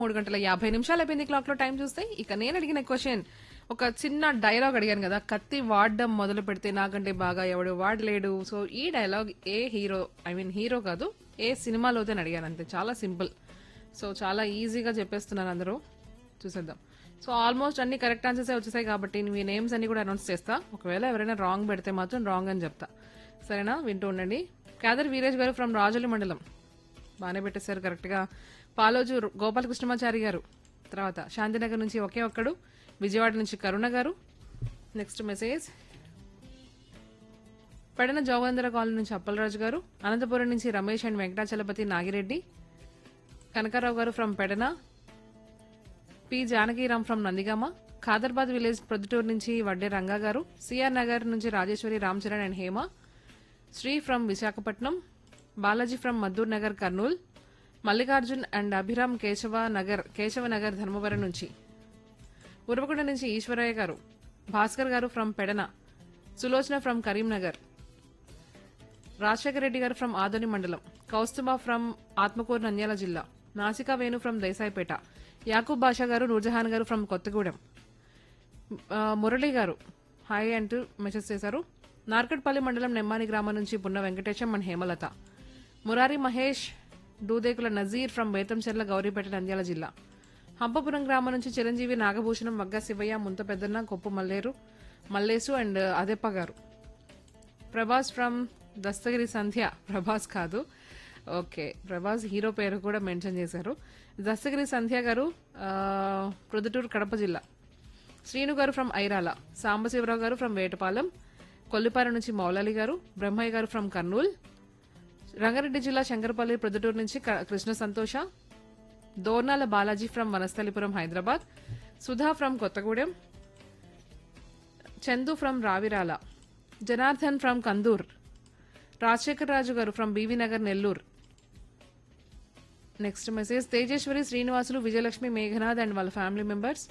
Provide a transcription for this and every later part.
మూడు గంటల యాభై నిమిషాలు అయిపోయింది క్లాక్ లో టైం చూస్తే ఇక నేను అడిగిన క్వశ్చన్ ఒక చిన్న డైలాగ్ అడిగాను కదా కత్తి వాడడం మొదలు పెడితే నాకంటే బాగా ఎవడు వాడలేడు సో ఈ డైలాగ్ ఏ హీరో ఐ మీన్ హీరో కాదు ఏ సినిమాలోతే అడిగాను అంతే చాలా సింపుల్ సో చాలా ఈజీగా చెప్పేస్తున్నాను అందరూ చూసేద్దాం సో ఆల్మోస్ట్ అన్ని కరెక్ట్ ఆన్సర్సే వచ్చేసాయి కాబట్టి మీ నేమ్స్ అన్ని కూడా అనౌన్స్ చేస్తా ఒకవేళ ఎవరైనా రాంగ్ పెడితే మాత్రం రాంగ్ అని చెప్తా సరేనా వింటూ ఉండండి కాదర్ వీరేష్ గారు ఫ్రమ్ రాజుల మండలం బాగానే పెట్టేశారు కరెక్ట్గా పాలోజు గోపాలకృష్ణమాచారి గారు తర్వాత శాంతినగర్ నుంచి ఒకే ఒక్కడు విజయవాడ నుంచి Karuna garu next message Pedana Jogendra colony నుంచి అప్పలరాజు గారు అనంతపురం నుంచి Ramesh and Venkatachalapathi Nagireddy Kanakarao garu from Pedana P Janakiram from Nandigama Khaderbad village Proddatur నుంచి వడ్డే రంగా గారు సిఆర్ నగర్ నుంచి Rajeshwari Ram Charan and Hema Sri from Visakhapatnam Balaji from Maddur Nagar Kurnool Mallikarjun and Abhiram Keshava Nagar Keshava Nagar Dharmavaram నుంచి ఉరవకొండ నుంచి Eshwaraiah garu Bhaskar garu from Pedana Sulochana from Karimnagar Rajasekhara Reddy garu from Adoni మండలం కౌస్తుబా ఫ్రమ్ ఆత్మకూరు నంద్యాల జిల్లా నాసికా వేణు ఫ్రమ్ దేశాయిపేట యాకూబ్ బాషా గారు నూర్జహాన్ గారు ఫ్రమ్ కొత్తగూడెం ఆ, మురళి గారు హాయ్ అంటూ మెసేజ్ చేశారు నార్కట్పల్లి మండలం నెమ్మాని గ్రామం నుంచి పున్న వెంకటేశం అండ్ హేమలత మురారి మహేష్ డూదేకుల నజీర్ ఫ్రమ్ బేతంచెర్ల గౌరీపేట నంద్యాల జిల్లా హంపపురం గ్రామం నుంచి చిరంజీవి నాగభూషణం వగ్గ శివయ్య ముంత పెద్దన్న కొప్పు మల్లేరు మల్లేసు అండ్ అదెప్ప గారు ప్రభాస్ ఫ్రమ్ దస్తగిరి సంధ్య ప్రభాస్ కాదు ఓకే ప్రభాస్ హీరో పేరు కూడా మెన్షన్ చేశారు దస్తగిరి సంధ్య గారు ఆ, ప్రొద్దుటూరు కడప జిల్లా శ్రీను గారు ఫ్రమ్ ఐరాల సాంబశివరావు గారు ఫ్రమ్ వేటపాలెం కొల్లిపార నుంచి మౌలాలి గారు బ్రహ్మయ్య గారు ఫ్రమ్ కర్నూల్ రంగారెడ్డి జిల్లా శంకరపల్లి ప్రొద్దుటూరు నుంచి క- Krishna Santosha Dornala Balaji from Vanasthalipuram Hyderabad Sudha from Kothagudem Chandu from Ravirala Janardhan from Kandur Rajasekhar Raju garu from BV Nagar Nellore next message Tejeswari Srinivasulu Vijayalakshmi Meghanath and వాళ్ళ ఫ్యామిలీ మెంబర్స్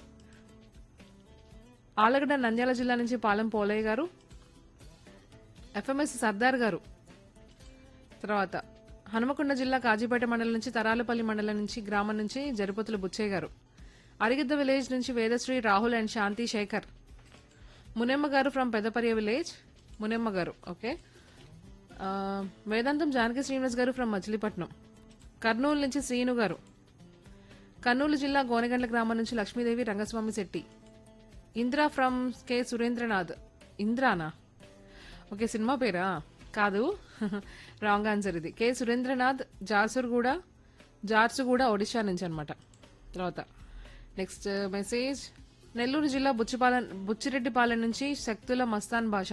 ఆలగడ్డ నంద్యాల జిల్లా నుంచి పాలెం పోలయ్య గారు ఎఫ్ఎంఎస్ సర్దార్ గారు తర్వాత హనుమకొండ జిల్లా కాజీపేట మండలం నుంచి తరాలపల్లి మండలం నుంచి గ్రామం నుంచి జరుపతుల బుచ్చయ్య గారు అరిగిద్ద విలేజ్ నుంచి Vedasri Rahul and Shanti Shekar Munemma garu from పెద్దపర్య village Munemma గారు ఓకే ఆ, వేదాంతం జానకి శ్రీనివాస్ గారు ఫ్రమ్ మచిలీపట్నం కర్నూలు నుంచి శ్రీను గారు కర్నూలు జిల్లా గోనెగండ్ల గ్రామం నుంచి లక్ష్మీదేవి రంగస్వామి శెట్టి ఇంద్ర ఫ్రమ్ కె సురేంద్రనాథ్ ఇంద్రానా ఓకే సినిమా పేరా కాదు రాంగ్ ఆన్సర్ ఇది కె సురేంద్రనాథ్ జార్సుగూడ జార్సుగూడ ఒడిశా నుంచి అనమాట తర్వాత నెక్స్ట్ మెసేజ్ నెల్లూరు జిల్లా బుచ్చిపాలెం బుచ్చిరెడ్డిపాలెం నుంచి శక్తుల మస్తాన్ భాష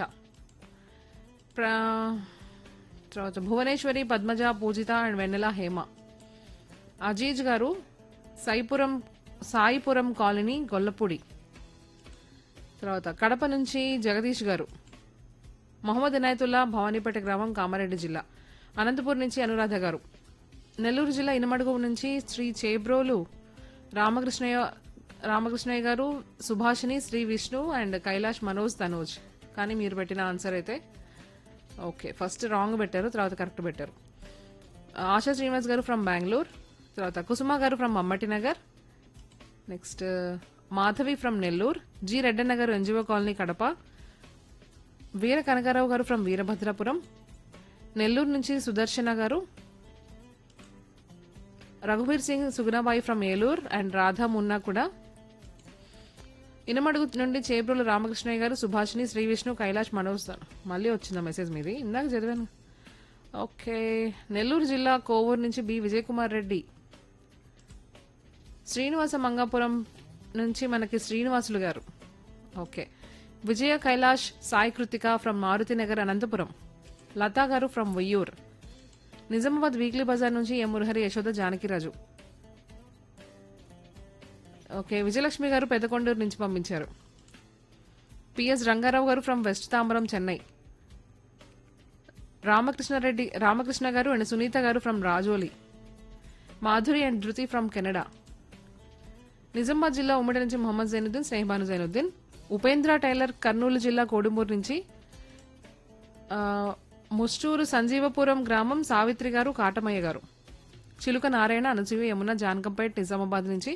ప్ర- తర్వాత భువనేశ్వరి పద్మజ పూజిత అండ్ వెన్నెల హేమ అజీజ్ గారు సాయిపురం సాయిపురం కాలనీ గొల్లపూడి తర్వాత కడప నుంచి జగదీష్ గారు మొహమ్మద్ ఇనాయతుల్లా భవానీపేట గ్రామం కామారెడ్డి జిల్లా అనంతపూర్ నుంచి అనురాధ గారు నెల్లూరు జిల్లా ఇనమడుగు నుంచి శ్రీ చేబ్రోలు రామకృష్ణయ్య రామకృష్ణయ్య గారు సుభాషిణి శ్రీ విష్ణు అండ్ కైలాష్ మనోజ్ తనోజ్ కానీ మీరు పెట్టిన ఆన్సర్ అయితే ఓకే ఫస్ట్ రాంగ్ పెట్టారు తర్వాత కరెక్ట్ పెట్టారు ఆశా శ్రీనివాస్ గారు ఫ్రమ్ బెంగళూరు తర్వాత Kusuma garu from Mammati Nagar next Madhavi from Nellore G Reddanna garu NGO colony Kadapa Veera Kanakarao garu from Veerabhadrapuram Nellore నుంచి సుదర్శన గారు రఘువీర్ సింగ్ సుగుణాబాయి ఫ్రమ్ ఏలూరు అండ్ రాధా మున్నా కూడా ఇనమడుగు నుండి చేబ్రోలు రామకృష్ణయ్య గారు సుభాషిణి శ్రీ విష్ణు కైలాష్ మనోజ్ మళ్ళీ వచ్చిందా మెసేజ్ మీది ఇందాక చదివాను ఓకే నెల్లూరు జిల్లా కోవూరు నుంచి బి విజయ్ కుమార్ రెడ్డి శ్రీనివాస మంగాపురం నుంచి మనకి Srinivasulu garu okay Vijaya Kailash Sai Krithika from Maruthi Nagar Anantapuram Latha garu from Vayyur Nizamabad weekly Bazaar నుంచి ఎం మురహరి యశోద జానకిరాజు ఓకే విజయలక్ష్మి గారు పెద్దకొండూరు నుంచి పంపించారు PS Rangarao garu from west Tambaram Chennai Ramakrishnareddy Ramakrishna garu and Sunitha garu from Rajoli Madhuri and Dhruthi from Canada Nizamabad జిల్లా ఉమ్మడి నుంచి మొహమ్మద్ జైనుద్దీన్ స్నేహబాను జైనుద్దీన్ ఉపేంద్ర టైలర్ కర్నూలు జిల్లా కోడుమూరు నుంచి ఆ, ముస్టూరు సంజీవపురం గ్రామం సావిత్రి గారు కాటమయ్య గారు చిలుక నారాయణ అనుజీవి యమున జానకంపేట్ నిజామాబాద్ నుంచి